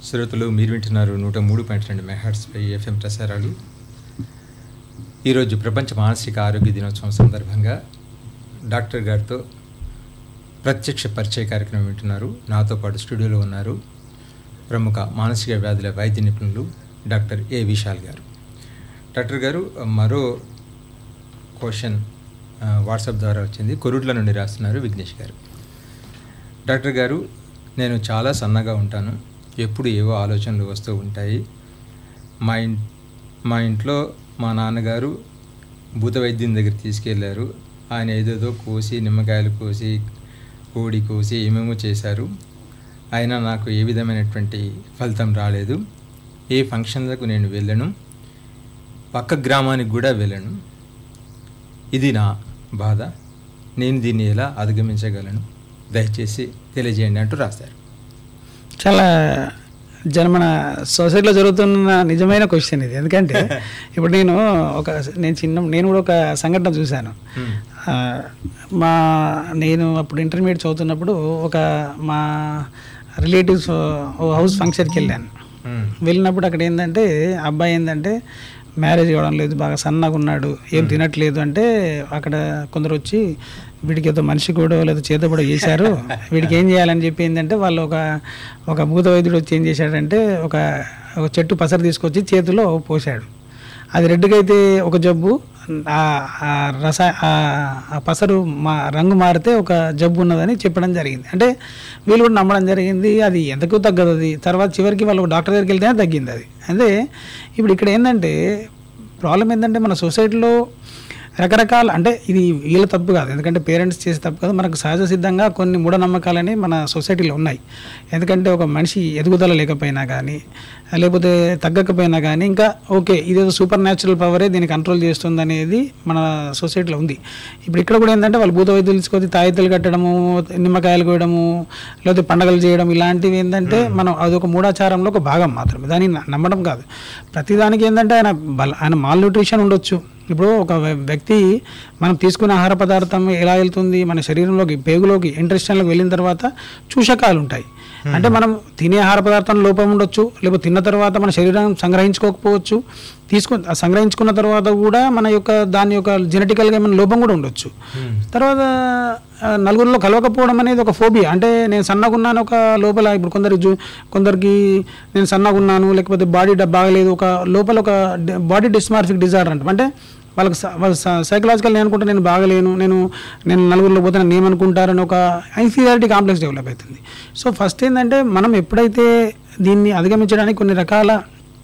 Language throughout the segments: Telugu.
శ్రోతలు మీరు వింటున్నారు నూట మూడు పాయింట్ రెండు మెగాహర్ట్స్పై ఎఫ్ఎం ప్రసారాలు ఈరోజు ప్రపంచ మానసిక ఆరోగ్య దినోత్సవం సందర్భంగా డాక్టర్ గారితో ప్రత్యక్ష పరిచయ కార్యక్రమం వింటున్నారు నాతో పాటు స్టూడియోలో ఉన్నారు ప్రముఖ మానసిక వ్యాధుల వైద్య నిపుణులు డాక్టర్ ఏ విశాల్ గారు డాక్టర్ గారు మరో క్వశ్చన్ ఆ, వాట్సాప్ ద్వారా వచ్చింది కొరుట్ల నుండి రాస్తున్నారు విఘ్నేష్ గారు డాక్టర్ గారు నేను చాలా సన్నగా ఉంటాను ఎప్పుడు ఏవో ఆలోచనలు వస్తూ ఉంటాయి మా ఇన్ మా ఇంట్లో మా నాన్నగారు భూత వైద్యం దగ్గర తీసుకెళ్లారు ఆయన ఏదేదో కోసి నిమ్మకాయలు కోసి కోడి కోసి ఏమేమో చేశారు అయినా నాకు ఏ విధమైనటువంటి ఫలితం రాలేదు ఏ ఫంక్షన్లకు నేను వెళ్ళను పక్క గ్రామానికి కూడా వెళ్ళను ఇది నా బాధ నేను దీన్ని ఎలా అధిగమించగలను దయచేసి తెలియజేయండి అంటూ రాశారు చాలా జన మన సొసైటీలో జరుగుతున్న నిజమైన క్వశ్చన్ ఇది ఎందుకంటే ఇప్పుడు నేను ఒక నేను చిన్న నేను కూడా ఒక సంఘటన చూశాను మ్మ్. ఆ, మా నేను అప్పుడు ఇంటర్మీడియట్ చదువుతున్నప్పుడు ఒక మా రిలేటివ్స్ హౌస్ ఫంక్షన్కి వెళ్ళాను మ్మ్. వెళ్ళినప్పుడు అక్కడ ఏంటంటే అబ్బాయి ఏంటంటే మ్యారేజ్ కావడం లేదు బాగా సన్నగా ఉన్నాడు ఏం తినట్లేదు అంటే అక్కడ కొందరు వచ్చి వీడికి ఏదో మనిషి కూడా లేదా చేత కూడా చేశారు వీడికి ఏం చేయాలని చెప్పి ఏంటంటే వాళ్ళు ఒక ఒక భూత వైద్యుడు వచ్చి ఏం చేశాడంటే ఒక ఒక చెట్టు పసరు తీసుకొచ్చి చేతిలో పోసాడు అది రెడ్గా అయితే ఒక జబ్బు ఆ- ఆ రస ఆ- ఆ పసరు మా రంగు మారితే ఒక జబ్బు ఉన్నదని చెప్పడం జరిగింది అంటే వీళ్ళు కూడా నమ్మడం జరిగింది అది ఎంతకు తగ్గదు అది తర్వాత చివరికి వాళ్ళు డాక్టర్ దగ్గరికి వెళ్తేనే తగ్గింది అది అంటే ఇప్పుడు ఇక్కడ ఏంటంటే ప్రాబ్లం ఏంటంటే మన సొసైటీలో రకరకాల అంటే ఇది వీళ్ళ తప్పు కాదు ఎందుకంటే పేరెంట్స్ చేసే తప్పు కాదు మనకు సహజ సిద్ధంగా కొన్ని మూఢనమ్మకాలని మన సొసైటీలో ఉన్నాయి ఎందుకంటే ఒక మనిషి ఎదుగుదల లేకపోయినా కానీ లేకపోతే తగ్గకపోయినా కానీ ఇంకా ఓకే ఇదేదో సూపర్ న్యాచురల్ పవరే దీన్ని కంట్రోల్ చేస్తుంది అనేది మన సొసైటీలో ఉంది ఇప్పుడు ఇక్కడ కూడా ఏంటంటే వాళ్ళు భూత వైద్యులు తీసుకొచ్చి తాయితలు కట్టడము నిమ్మకాయలు కోయడము లేకపోతే పండగలు చేయడం ఇలాంటివి ఏంటంటే మనం అదొక మూఢాచారంలో ఒక భాగం మాత్రమే దాన్ని న- నమ్మడం కాదు ప్రతిదానికి ఏంటంటే ఆయన బల ఆయన మాల్ న్యూట్రిషన్ ఉండొచ్చు ఇప్పుడు ఒక వ్య- వ్యక్తి మనం తీసుకునే ఆహార పదార్థం ఎలా వెళ్తుంది మన శరీరంలోకి పేగులోకి ఇంట్రెస్టన్లోకి వెళ్ళిన తర్వాత చూషకాలు ఉంటాయి అంటే మనం తినే ఆహార పదార్థం లోపం ఉండొచ్చు లేకపోతే తిన్న తర్వాత మన శరీరం సంగ్రహించుకోకపోవచ్చు తీసుకు ఆ సంగ్రహించుకున్న తర్వాత కూడా మన యొక్క దాని యొక్క జెనెటికల్గా ఏమైనా లోపం కూడా ఉండొచ్చు మ్మ్. తర్వాత ఆ, నలుగురిలో కలవకపోవడం అనేది ఒక ఫోబియా అంటే నేను సన్నగా ఉన్నాను ఒక లోపల ఇప్పుడు కొందరు జు కొందరికి నేను సన్నగా ఉన్నాను లేకపోతే బాడీ బాగలేదు ఒక లోపల ఒక బాడీ డిస్మార్ఫిక్ డిజార్డర్ అంటాం అంటే వాళ్ళకి స- వాళ్ళ సైకలాజికల్ నేను అనుకుంటా నేను బాగలేను నేను నేను నలుగురిలో పోతే నన్ను ఏమనుకుంటారని ఒక ఇన్ఫీరియారిటీ కాంప్లెక్స్ డెవలప్ అవుతుంది సో ఫస్ట్ ఏంటంటే మనం ఎప్పుడైతే దీన్ని అధిగమించడానికి కొన్ని రకాల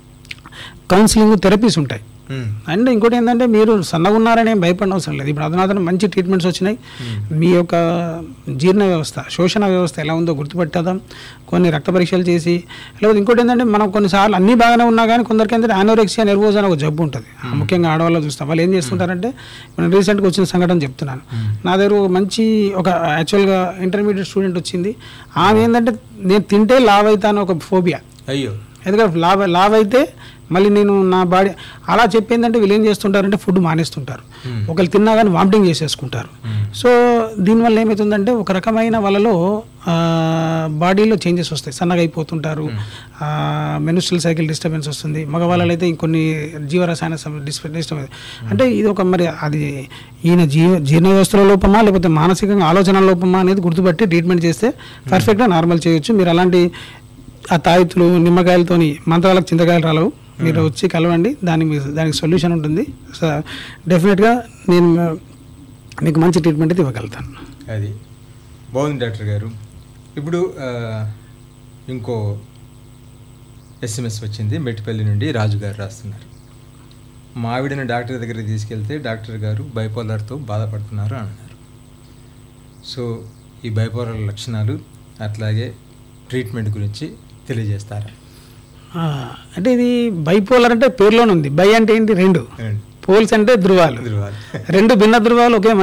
కౌన్సిలింగ్ థెరపీస్ ఉంటాయి మ్మ్. అండ్ ఇంకోటి ఏంటంటే మీరు సన్నగా ఉన్నారని ఏం భయపడిన అవసరం లేదు ఇప్పుడు అధునాతన మంచి ట్రీట్మెంట్స్ వచ్చినాయి మీ యొక్క జీర్ణ వ్యవస్థ శోషణ వ్యవస్థ ఎలా ఉందో గుర్తుపెట్టడం కొన్ని రక్త పరీక్షలు చేసి లేకపోతే ఇంకోటి ఏంటంటే మనం కొన్నిసార్లు అన్నీ బాగానే ఉన్నా కానీ కొందరికి ఏంటంటే ఆనోరెక్సియా నెర్వోజ్ అని ఒక జబ్బు ఉంటుంది ముఖ్యంగా ఆడవాళ్ళు చూస్తాం వాళ్ళు ఏం చేస్తుంటారంటే నేను రీసెంట్గా వచ్చిన సంఘటన చెప్తున్నాను నా దగ్గర ఒక మంచి ఒక యాక్చువల్గా ఇంటర్మీడియట్ స్టూడెంట్ వచ్చింది ఆమె ఏంటంటే నేను తింటే లావ్ అవుతాను ఒక ఫోబియా అయ్యో ఎందుకంటే లావ్ లావ్ అయితే మళ్ళీ నేను నా బాడీ అలా చెప్పేందంటే వీళ్ళు ఏం చేస్తుంటారంటే ఫుడ్ మానేస్తుంటారు ఒకళ్ళు తిన్నా కానీ వామిటింగ్ చేసేసుకుంటారు సో దీనివల్ల ఏమవుతుందంటే ఒక రకమైన వాళ్ళలో ఆ, బాడీలో చేంజెస్ వస్తాయి సన్నగా అయిపోతుంటారు మెనుస్ట్రల్ సైకిల్ డిస్టర్బెన్స్ వస్తుంది మగవాళ్ళలో అయితే ఇంకొన్ని జీవరసాయన డిస్టర్బెన్స్ అంటే ఇది ఒక మరి అది ఈయన జీవ జీర్ణ వ్యవస్థల లోపమా లేకపోతే మానసికంగా ఆలోచన లోపమా అనేది గుర్తుపట్టి ట్రీట్మెంట్ చేస్తే పర్ఫెక్ట్గా నార్మల్ చేయొచ్చు మీరు అలాంటి ఆ తాయితులు నిమ్మకాయలతోని మంత్రాలకు చింతకాయలు రాలవు మీరు వచ్చి కలవండి దాని మీ- దానికి సొల్యూషన్ ఉంటుంది సో డెఫినెట్గా నేను మీకు మంచి ట్రీట్మెంట్ అయితే ఇవ్వగలుగుతాను అది బాగుంది డాక్టర్ గారు ఇప్పుడు ఆ, ఇంకో ఎస్ఎంఎస్ వచ్చింది మెట్టిపల్లి నుండి రాజు గారు రాస్తున్నారు మా ఆవిడని డాక్టర్ దగ్గరికి తీసుకెళ్తే డాక్టర్ గారు బైపోలర్తో బాధపడుతున్నారు అని అన్నారు సో ఈ బైపోలర్ లక్షణాలు అట్లాగే ట్రీట్మెంట్ గురించి తెలియజేస్తారా ఆ, అంటే ఇది బైపోలర్ అంటే పేరులోనే ఉంది బై అంటే ఏంటి రెండు రెండు పోల్స్ అంటే ధృవాలు ధృవాలు రెండు భిన్న ధృవాలు ఒకే